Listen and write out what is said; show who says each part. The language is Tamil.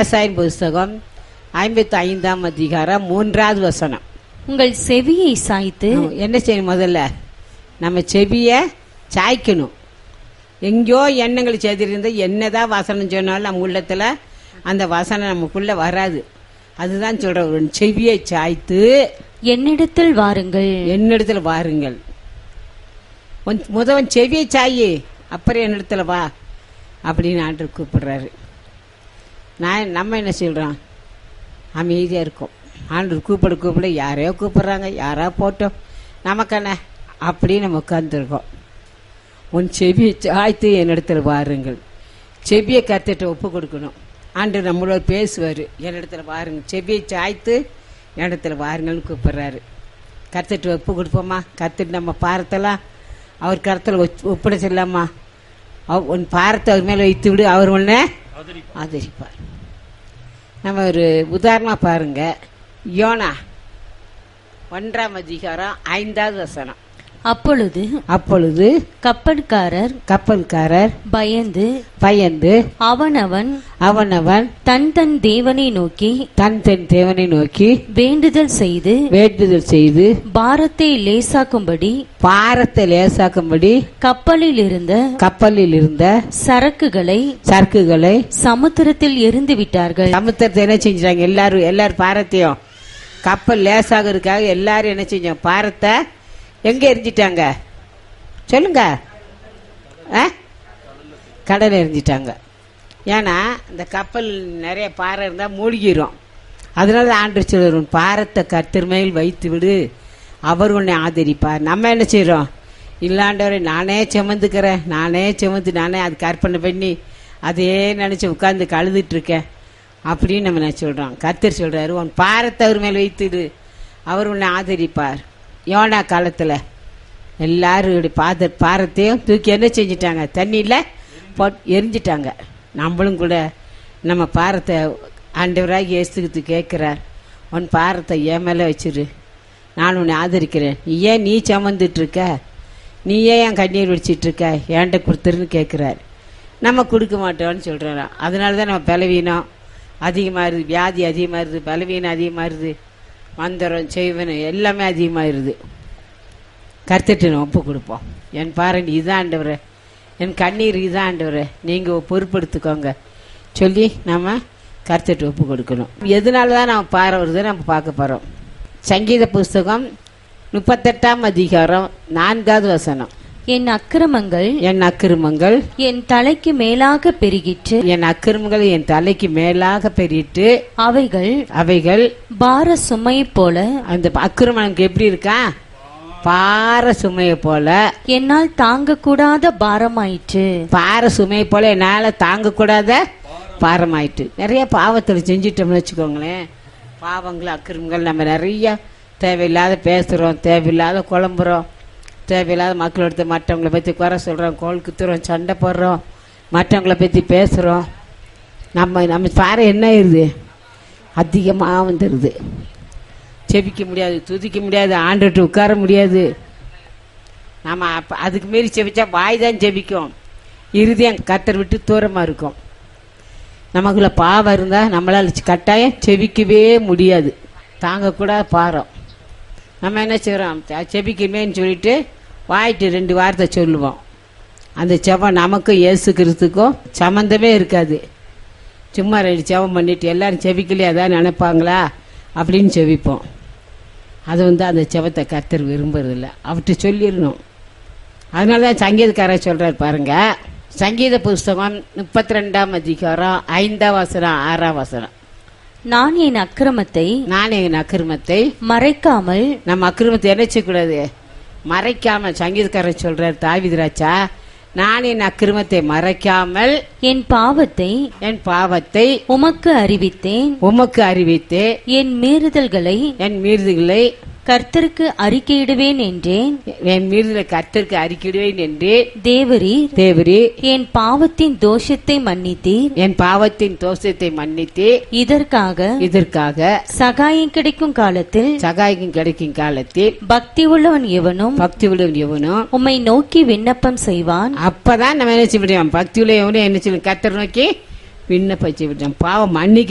Speaker 1: விவசாயின் புஸ்தகம் ஐம்பத்தி ஐந்தாம் அதிகாரம் மூன்றாவது வசனம்
Speaker 2: உங்கள் செவியை சாய்த்து
Speaker 1: நம்ம என்ன செய்யணும் முதல்ல நம்ம செவிய சாய்க்கணும் எங்கேயோ எண்ணங்கள் செய்திருந்தா என்னதான் வசனம் சொன்னாலும் நம்ம உள்ளத்துல அந்த வசனம் நமக்குள்ள வராது அதுதான் சொல்றேன் ஒரு செவியை சாய்த்து
Speaker 2: என்னிடத்தில் வாருங்கள்
Speaker 1: என்னிடத்துல வாருங்கள் உன் முதவன் செவியை சாயி அப்புறம் என்னிடத்துல வா அப்படின்னு ஆண்டவர் கூப்பிடுறாரு நான் நம்ம என்ன சொல்றோம் அமைதியா இருக்கோம் ஆண்டவர் கூப்பிட கூப்பிட யாரையோ கூப்பிடுறாங்க யாரா போட்டோம் நமக்கான அப்படி நம்ம உட்கார்ந்துருக்கோம் உன் செவியை சாய்த்து என்னிடத்துல வாருங்கள் செவியை கத்துட்டு ஒப்பு கொடுக்கணும் ஆண்டு நம்மளோட பேசுவார் என்னிடத்துல வாருங்க செவியை சாய்த்து என்னிடத்துல வாருங்கள்னு கூப்பிடுறாரு கத்துட்டு ஒப்பு கொடுப்போமா கத்துட்டு நம்ம பாரத்தெல்லாம் அவர் கருத்தில் ஒப்பிட செல்லாமா அவ- உன் பாரத்தை அவர் மேலே வைத்து விடு அவர் உன்னை ஆதரிப்பார் நம்ம ஒரு உதாரணமா பாருங்க யோனா ஒன்றாம் அதிகாரம் ஐந்தாவது வசனம்
Speaker 2: அப்பொழுது
Speaker 1: அப்பொழுது
Speaker 2: கப்பற்காரர்
Speaker 1: கப்பல்காரர்
Speaker 2: பயந்து
Speaker 1: பயந்து
Speaker 2: அவனவன்
Speaker 1: அவனவன்
Speaker 2: தன் தன் தேவனை நோக்கி
Speaker 1: தன் தன் தேவனை நோக்கி
Speaker 2: வேண்டுதல் செய்து
Speaker 1: வேண்டுதல் செய்து
Speaker 2: பாரத்தை லேசாக்கும்படி
Speaker 1: பாரத்தை லேசாக்கும்படி
Speaker 2: கப்பலில் இருந்த
Speaker 1: கப்பலில் இருந்த
Speaker 2: சரக்குகளை
Speaker 1: சரக்குகளை
Speaker 2: சமுத்திரத்தில் எரிந்து விட்டார்கள்
Speaker 1: சமுத்திரத்தை என்ன செஞ்சாங்க எல்லாரும் எல்லாரும் பாரத்தையும் கப்பல் லேசாகிறதுக்காக எல்லாரும் என்ன செஞ்சோம் பாரத்தை எங்க எரிஞ்சிட்டாங்க சொல்லுங்க ஆ? கடல் எரிஞ்சிட்டாங்க ஏன்னா இந்த கப்பல் நிறைய பாறை இருந்தால் மூழ்கிரும் அதனால ஆண்டு சொல்லுறோம் பாரத்தை கத்திரமையில் வைத்து விடு அவர் உன்னை ஆதரிப்பார் நம்ம என்ன செய்றோம் இல்லாண்டவரை நானே சுமந்துக்கிறேன் நானே சுமந்து நானே அதுக்கு அர்ப்பணை பண்ணி அதையே நினைச்சு உட்கார்ந்து கழுதுட்டு இருக்கேன் அப்படின்னு நம்ம நான் சொல்றோம் கர்த்தர் சொல்றாரு உன் பாரத்தை அவர் மேல் வைத்துடு அவர் உன்னை ஆதரிப்பார் யோனா காலத்துல எல்லாரும் இப்படி பாத பாரத்தையும் தூக்கி என்ன செஞ்சிட்டாங்க தண்ணியில் போட் எரிஞ்சிட்டாங்க நம்மளும் கூட நம்ம பாரத்தை ஆண்டவராக இயேசுக்கு கேட்குறார் உன் பாரத்தை என் மேலே வச்சிரு நான் உன்னை ஆதரிக்கிறேன் நீ ஏன் நீ சுமந்துட்டு இருக்க நீ ஏன் என் கண்ணீர் வடிச்சிட்டு இருக்க ஏன்ட்ட கொடுத்துருன்னு கேட்குறாரு நம்ம கொடுக்க மாட்டோம்னு சொல்கிறோம் அதனால தான் நம்ம பலவீனம் அதிகமாகுது வியாதி அதிகமாகுது பலவீனம் அதிகமாகுது மந்திரம் செய்வன எல்லாமே அதிகமாகிருது கருத்துட்டு நம்ம ஒப்பு கொடுப்போம் என் பாருங்க இதான் ஆண்டவரே என் கண்ணீர் இதான் ஆண்டவரே நீங்கள் பொறுப்படுத்திக்கோங்க சொல்லி நம்ம கருத்துட்டு ஒப்பு கொடுக்கணும் எதனால தான் நம்ம பாறை வருது நம்ம பார்க்க போகிறோம் சங்கீத புஸ்தகம் முப்பத்தெட்டாம் அதிகாரம் நான்காவது வசனம்
Speaker 2: என் அக்கிரமங்கள்
Speaker 1: என் அக்கிரமங்கள்
Speaker 2: என் தலைக்கு மேலாக பெருகிற்று
Speaker 1: என் அக்கிரமங்கள் என் தலைக்கு மேலாக பெரிட்டு
Speaker 2: அவைகள்
Speaker 1: அவைகள்
Speaker 2: பார சுமை போல
Speaker 1: அந்த அக்கிரமம் எனக்கு எப்படி இருக்கா பாறை சுமையை போல
Speaker 2: என்னால் தாங்கக்கூடாத பாரமாயிற்று
Speaker 1: பாறை சுமையை போல என்னால் தாங்கக்கூடாத பாரமாயிட்டு நிறைய பாவத்தில் செஞ்சிட்டோம்னு வச்சுக்கோங்களேன் பாவங்கள் அக்கிரமங்கள் நம்ம நிறைய தேவையில்லாத பேசுகிறோம் தேவையில்லாத குழம்புறோம் தேவையில்லாத மக்களோட மற்றவங்கள பற்றி குறை சொல்கிறோம் கோல் குத்துறோம் சண்டை போடுறோம் மற்றவங்கள பற்றி பேசுகிறோம் நம்ம நம்ம பாறை என்ன ஆயிருது அதிகமாக வந்துடுது செபிக்க முடியாது துதிக்க முடியாது ஆண்டுட்டு உட்கார முடியாது நாம அப்ப அதுக்கு மீறி செபிச்சா வாய் தான் ஜெபிக்கும் இருதயம் கத்தர் விட்டு தூரமாக இருக்கும் நமக்குள்ள பாவம் இருந்தால் நம்மளால் கட்டாயம் செபிக்கவே முடியாது தாங்கக்கூட பாரம் நம்ம என்ன செய்கிறோம் செபிக்கணுமேன்னு சொல்லிட்டு வாயிட்டு ரெண்டு வார்த்தை சொல்லுவோம் அந்த செவம் நமக்கும் இயேசு கிறிஸ்துக்கும் சம்மந்தமே இருக்காது சும்மா ரெண்டு செவம் பண்ணிட்டு எல்லாரும் செபிக்கலையே அதான் நினைப்பாங்களா அப்படின்னு செபிப்போம் அது வந்து அந்த செவத்தை கர்த்தர் விரும்புறதில்ல அவர்கிட்ட சொல்லிடணும் அதனால தான் சங்கீதக்காரர் சொல்றார் பாருங்க சங்கீத புஸ்தகம் முப்பத்தி ரெண்டாம் அதிகாரம் ஐந்தாம் வசனம் ஆறாம் வசனம்
Speaker 2: நான் என் அக்கிரமத்தை
Speaker 1: நான் என் அக்கிரமத்தை
Speaker 2: மறைக்காமல்
Speaker 1: நம்ம அக்கிரமத்தை என்ன செய்யக்கூடாது மறைக்காம சங்கீதக்காரர் சொல்றார் தாவிதராச்சா நான் என் அக்கிரமத்தை மறைக்காமல்
Speaker 2: என் பாவத்தை
Speaker 1: என் பாவத்தை
Speaker 2: உமக்கு அறிவித்தேன்
Speaker 1: உமக்கு அறிவித்து
Speaker 2: என் மீறுதல்களை
Speaker 1: என் மீறுதல்களை
Speaker 2: கர்த்தருக்கு அறிக்கையிடுவேன் என்றேன்
Speaker 1: என் மீறுதலை கர்த்தருக்கு அறிக்கிடுவேன் என்று
Speaker 2: தேவரீர்
Speaker 1: தேவரே
Speaker 2: என் பாவத்தின் தோஷத்தை மன்னித்தீர்
Speaker 1: என் பாவத்தின் தோஷத்தை மன்னித்து
Speaker 2: இதற்காக
Speaker 1: இதற்காக
Speaker 2: சகாயம் கிடைக்கும் காலத்தில்
Speaker 1: சகாயம் கிடைக்கும் காலத்தில்
Speaker 2: பக்தி உள்ளவன் எவனும்
Speaker 1: பக்தி உள்ளவன் எவனும்
Speaker 2: உம்மை நோக்கி விண்ணப்பம் செய்வான்
Speaker 1: அப்பதான் நம்ம என்ன செய்ய முடியும் பக்தி உள்ள எவனும் என்ன செய்யணும் கர்த்தர் நோக்கி விண்ணப்பிச்சு விட்டோம் பாவம் மன்னிக்க